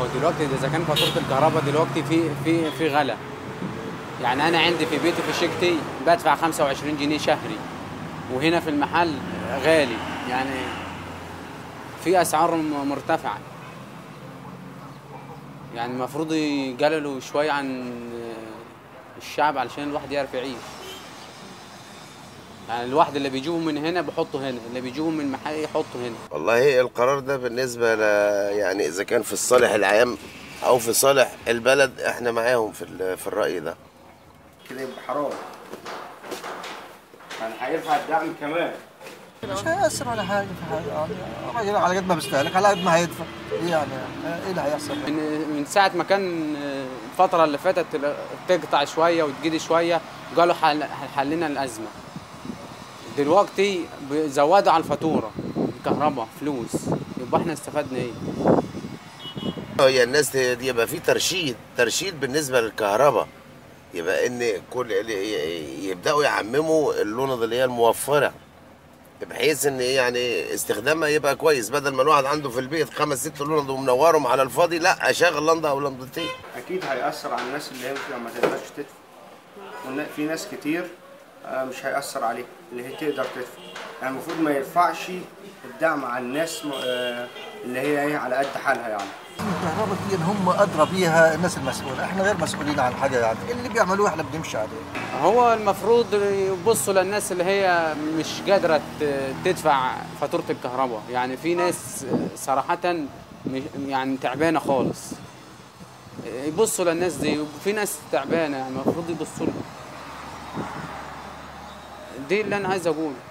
دلوقتي اذا كان فاتوره الكهرباء دلوقتي في في في غلا يعني انا عندي في بيتي في شقتي بدفع 25 جنيه شهري وهنا في المحل غالي يعني في اسعار م- مرتفعه يعني المفروض يقللوا شويه عن الشعب علشان الواحد يعرف يعيش يعني الواحد اللي بيجيبه من هنا بحطه هنا اللي بيجيبه من المحل يحطه هنا والله القرار ده بالنسبة ل يعني إذا كان في الصالح العام أو في صالح البلد إحنا معاهم في ال- في الرأي ده كده يبقى حرام يعني هيرفع الدعم كمان مش هيأثر على حاجة في حاجة يعني الراجل على قد ما بيستهلك على قد ما هيدفع ايه يعني ايه اللي هيحصل من من ساعه ما كان الفتره اللي فاتت تقطع شويه وتجيلي شويه قالوا حل حلنا الازمه دلوقتي زودوا على الفاتوره الكهرباء فلوس يبقى احنا استفدنا ايه هي الناس ت- دي يبقى في ترشيد ترشيد بالنسبة للكهرباء يبقى إن كل ي- ي- يبدأوا يعمموا اللوند اللي هي الموفرة بحيث ان يعني استخدامها يبقى كويس بدل ما الواحد عنده في البيت خمس ست لوند ومنورهم على الفاضي لا اشغل لنده او لندتين اكيد هيأثر على الناس اللي هي مش ما تقدرش تدفع والنا- في ناس كتير آه، مش هيأثر عليها اللي هي تقدر تدفع يعني المفروض ما يرفعش الدعم على الناس م- آه، اللي هي ايه على قد حالها يعني الكهرباء دي هم ادرى بيها الناس المسؤوله احنا غير مسؤولين عن حاجه يعني اللي بيعملوه احنا بنمشي عليه هو المفروض يبصوا للناس اللي هي مش قادره ت- تدفع فاتوره الكهرباء يعني في ناس صراحه مش- يعني تعبانه خالص يبصوا للناس دي في ناس تعبانه يعني المفروض يبصوا لهم دي اللي انا عايز اقوله